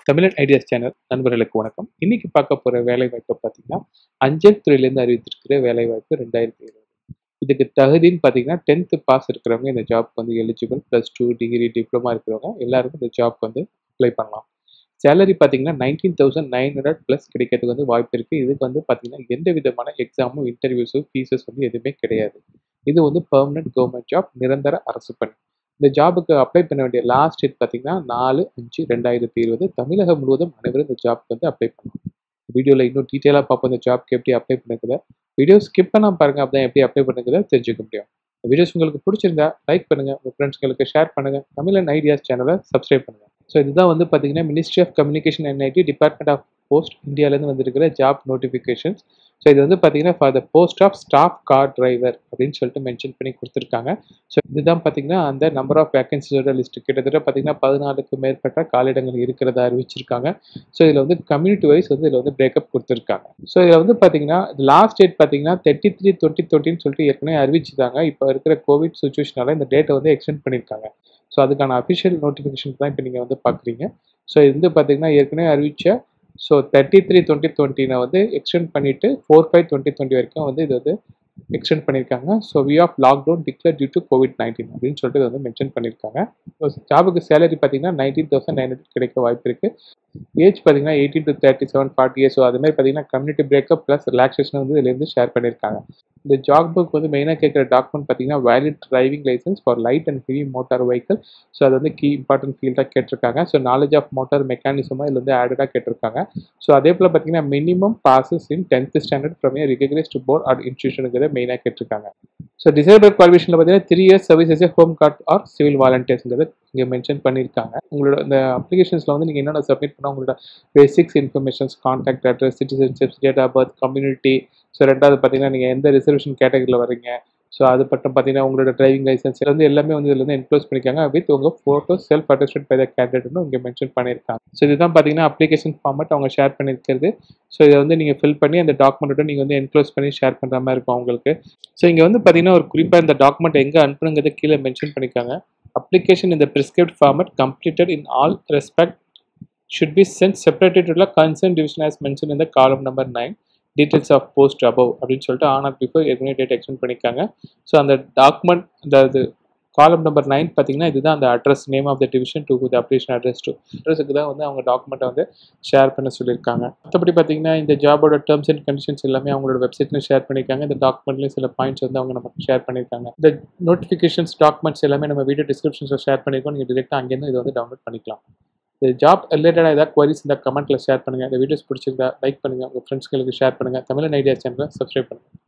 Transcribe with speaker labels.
Speaker 1: தமிழன் ideas channel நண்பர்களுக்கு வணக்கம் இன்னைக்கு பார்க்க போகிற வேலை வாய்ப்பு பார்த்தீங்கன்னா அஞ்சல் துறையிலேருந்து அறிவித்திருக்கிற வேலை வாய்ப்பு ரெண்டாயிரத்தி இருபது இதுக்கு தகுதின்னு பார்த்தீங்கன்னா டென்த்து பாஸ் இருக்கிறவங்க இந்த ஜாப்க்கு வந்து eligible plus two degree diploma இருக்கிறவங்க எல்லாருக்கும் இந்த ஜாப்க்கு வந்து அப்ளை பண்ணலாம் சேலரி பார்த்தீங்கன்னா nineteen thousand nine hundred plus கிடைக்கிறதுக்கு வந்து வாய்ப்பு இருக்குது இதுக்கு வந்து பார்த்தீங்கன்னா எந்த விதமான எக்ஸாமும் இன்டர்வியூஸும் ஃபீஸஸ் வந்து எதுவுமே கிடையாது இது வந்து பெர்மனன்ட் கவர்மெண்ட் ஜாப் நிரந்தர அரசு பணி இந்த ஜாபுக்கு அப்ளை பண்ண வேண்டிய லாஸ்ட் டேட் பார்த்தீங்கன்னா நாலு அஞ்சு ரெண்டாயிரத்தி இருபது தமிழகம் முழுவதும் அனைவரும் இந்த ஜாப்க்கு வந்து அப்ளை பண்ணலாம் வீடியோவில் இன்னும் டீட்டெயிலாக பார்ப்போம் இந்த ஜாப்க்கு எப்படி அப்ளை பண்ணுறத வீடியோ ஸ்கிப் பண்ணாமல் பாருங்கள் அப்போ தான் எப்படி அப்ளை பண்ணுறத தெரிஞ்சுக்க முடியும் இந்த வீடியோஸ் உங்களுக்கு பிடிச்சிருந்தா லைக் பண்ணுங்கள் உங்கள் ஃப்ரெண்ட்ஸ்களுக்கு ஷேர் பண்ணுங்கள் தமிழன் ஐடியாஸ் சேனலை சப்ஸ்கிரைப் பண்ணுங்கள் ஸோ இதுதான் வந்து பார்த்தீங்கன்னா ministry of communication and IT department of post இந்தியாவிலேருந்து வந்திருக்கிற ஜாப் நோட்டிஃபிகேஷன்ஸ் ஸோ இது வந்து பார்த்தீங்கன்னா for the post of staff car driver அப்படின்னு சொல்லிட்டு மென்ஷன் பண்ணி கொடுத்துருக்காங்க ஸோ இதுதான் பார்த்தீங்கன்னா அந்த நம்பர் ஆஃப் வேகன்சிஸோட லிஸ்ட் கிட்டத்தட்ட பார்த்தீங்கன்னா பதினாலுக்கு மேற்பட்ட காலிடங்கள் இருக்கிறதா அறிவிச்சிருக்காங்க ஸோ இதில் வந்து கம்யூனிட்டி வைஸ் வந்து இதில் வந்து பிரேக்கப் கொடுத்துருக்காங்க ஸோ இதில் வந்து பார்த்தீங்கன்னா லாஸ்ட் டேட் பார்த்தீங்கன்னா தேர்ட்டி த்ரீ டுவெண்ட்டி டுவெண்ட்டின்னு சொல்லிட்டு ஏற்கனவே அறிவிச்சிருந்தாங்க இப்போ இருக்கிற கோவிட் சுச்சுவேஷனால இந்த டேட்டை வந்து எக்ஸ்டெண்ட் பண்ணியிருக்காங்க ஸோ அதுக்கான அஃபிஷியல் நோட்டிஃபிகேஷன் தான் இப்போ நீங்கள் வந்து பார்க்குறீங்க ஸோ இது வந்து பார்த்தீங்கன்னா ஏற்கனவே அறிவித்த ஸோ தேர்ட்டி த்ரீ டுவெண்ட்டி டுவெண்ட்டினை வந்து எக்ஸ்டெண்ட் பண்ணிவிட்டு ஃபோர் ஃபைவ் டுவெண்ட்டி டுவெண்ட்டி வரைக்கும் வந்து இது வந்து எக்ஸ்டெண்ட் பண்ணியிருக்காங்க so we of lockdown declare due to COVID nineteen அப்படின்னு சொல்லிட்டு இதை வந்து மென்ஷன் பண்ணியிருக்காங்க ஸோ ஜாபுக்கு சேலரி பார்த்தீங்கன்னா நைன்டீன் தௌசண்ட் நைன் ஹண்ட்ரட் கிடைக்க வாய்ப்பு இருக்குது ஏஜ் பார்த்தீங்கன்னா eighteen to thirty seven forty years so அதுமாதிரி பார்த்தீங்கன்னா கம்யூனிட்டி பிரேக்கப் ப்ளஸ் ரிலாக்ஸேஷன் வந்து இதுலேருந்து ஷேர் பண்ணியிருக்காங்க இந்த ஜாப் புக் வந்து மெயினாக கேட்குற டாக்குமெண்ட் பார்த்தீங்கன்னா valid driving license for light and heavy motor vehicle so அது வந்து கீ இம்பார்ட்டன்ட் ஃபீல்டாக கேட்டிருக்காங்க ஸோ நாலேஜ் ஆஃப் மோட்டார் மெக்கானிசமாக இதில் வந்து ஆடடாக கேட்டிருக்காங்க ஸோ அதே போல் பார்த்தீங்கன்னா minimum passes in tenth standard from a recognised board or இன்ஸ்டியூஷனுங்கிறத மெயினாக கேட்டிருக்காங்க ஸோ டிசேபிள் குவாலிஃபிகேஷனில் பார்த்தீங்கன்னா three years service as home guard or civil வாலண்டியர்ஸ்ங்கிறத இங்கே மென்ஷன் பண்ணியிருக்காங்க உங்களோட இந்த அப்ளிகேஷன்ஸில் வந்து நீங்கள் என்னென்ன சப்மிட் பண்ணால் உங்களோட basics informations contact address citizenship date of birth community so ரெண்டாவது பார்த்தீங்கன்னா நீங்கள் எந்த ரிசர்வேஷன் கேட்டகரியில் வரீங்க ஸோ அது பட்டம் பார்த்தீங்கன்னா உங்களோட டிரைவிங் லைசன்ஸ் வந்து எல்லாமே வந்து இதில் வந்து என்க்ளோஸ் பண்ணிக்காங்க வித் உங்கள் photo self attested by the கேண்டிடேட்னு இங்கே மென்ஷன் பண்ணியிருக்காங்க ஸோ இதுதான் பார்த்தீங்கன்னா அப்ளிகேஷன் ஃபார்மட் அவங்க ஷேர் பண்ணியிருக்கிறது ஸோ இதை வந்து நீங்கள் ஃபில் பண்ணி அந்த டாக்குமெண்ட்டோட நீங்கள் வந்து என்க்ளோஸ் பண்ணி ஷேர் பண்ணுற மாதிரி இருக்கும் உங்களுக்கு ஸோ இங்கே வந்து பார்த்தீங்கன்னா ஒரு குறிப்பாக இந்த டாக்குமெண்ட் எங்கே அனுப்புனுங்கிறத கீழே மென்ஷன் பண்ணியிருக்காங்க அப்ளிகேஷன் இந்த prescribed format completed in all respect should be sent separated to concern division as mention இந்த column number nine details of post above அப்படின்னு சொல்லிட்டு ஆன் ஆர் பிஃபோர் ஏற்கனவே டேட் எக்ஸ்டெண்ட் பண்ணியிருக்காங்க ஸோ அந்த டாக்குமெண்ட் அந்த இது காலம் நம்பர் நைன் பார்த்தீங்கன்னா இதுதான் அந்த address name of the division to the application address to அட்ரஸுக்கு தான் வந்து அவங்க டாக்குமெண்ட்டை வந்து ஷேர் பண்ண சொல்லியிருக்காங்க மற்றபடி பார்த்தீங்கன்னா இந்த ஜாபோட டேர்ம்ஸ் அண்ட் கண்டிஷன்ஸ் எல்லாமே அவங்களோட வெப்சைட்லையும் ஷேர் பண்ணியிருக்காங்க இந்த டாக்குமெண்ட்லேயும் சில பாயிண்ட்ஸ் வந்து அவங்க நமக்கு ஷேர் பண்ணியிருக்காங்க இந்த நோட்டிஃபிகேஷன்ஸ் டாக்குமெண்ட்ஸ் எல்லாமே நம்ம வீடியோ டிஸ்கிரிப்ஷன்ஸில் ஷேர் பண்ணியிருக்கோம் நீங்கள் டிரெக்டாக அங்கேருந்து இதை வந்து டவுன்லோட் பண்ணிக்கலாம் இந்த ஜாப் ரிலேட்டடாக ஏதாவது குவரிஸ் இந்த கமெண்ட்டில் ஷேர் பண்ணுங்கள் இந்த வீடியோஸ் பிடிச்சிருந்தா லைக் பண்ணுங்கள் உங்கள் ஃப்ரெண்ட்ஸ்களுக்கு ஷேர் பண்ணுங்கள் தமிழன் ஐடியா சேனலை சப்ஸ்கிரைப் பண்ணுங்கள்